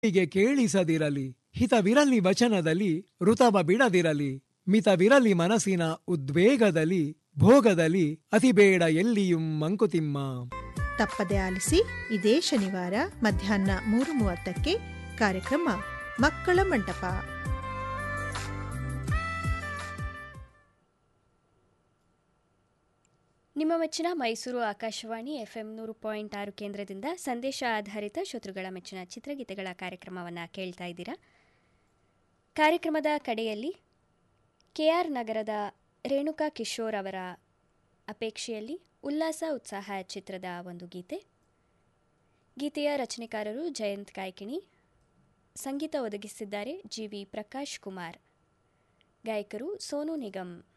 ಕಿವಿಗೆ ಕೇಳಿಸದಿರಲಿ ಹಿತವಿರಲಿ ವಚನದಲ್ಲಿ ಋತವ ಬಿಡದಿರಲಿ ಮಿತವಿರಲಿ ಮನಸ್ಸಿನ ಉದ್ವೇಗದಲ್ಲಿ ಭೋಗದಲ್ಲಿ ಅತಿಬೇಡ ಎಲ್ಲಿಯೂ ಮಂಕುತಿಮ್ಮ ತಪ್ಪದೆ ಆಲಿಸಿ ಇದೇ ಶನಿವಾರ ಮಧ್ಯಾಹ್ನ ಮೂರು ಮೂವತ್ತಕ್ಕೆ ಕಾರ್ಯಕ್ರಮ ಮಕ್ಕಳ ಮಂಟಪ ನಿಮ್ಮ ಮೆಚ್ಚಿನ ಮೈಸೂರು ಆಕಾಶವಾಣಿ ಎಫ್ಎಂ ನೂರು ಪಾಯಿಂಟ್ ಆರು ಕೇಂದ್ರದಿಂದ ಸಂದೇಶ ಆಧಾರಿತ ಶತ್ರುಗಳ ಮೆಚ್ಚಿನ ಚಿತ್ರಗೀತೆಗಳ ಕಾರ್ಯಕ್ರಮವನ್ನು ಕೇಳ್ತಾ ಇದ್ದೀರಾ ಕಾರ್ಯಕ್ರಮದ ಕಡೆಯಲ್ಲಿ ಕೆಆರ್ ನಗರದ ರೇಣುಕಾ ಕಿಶೋರ್ ಅವರ ಅಪೇಕ್ಷೆಯಲ್ಲಿ ಉಲ್ಲಾಸ ಉತ್ಸಾಹ ಚಿತ್ರದ ಒಂದು ಗೀತೆ ಗೀತೆಯ ರಚನೆಕಾರರು ಜಯಂತ್ ಕಾಯ್ಕಿಣಿ ಸಂಗೀತ ಒದಗಿಸಿದ್ದಾರೆ ಜಿ ವಿ ಪ್ರಕಾಶ್ ಕುಮಾರ್ ಗಾಯಕರು ಸೋನು ನಿಗಮ್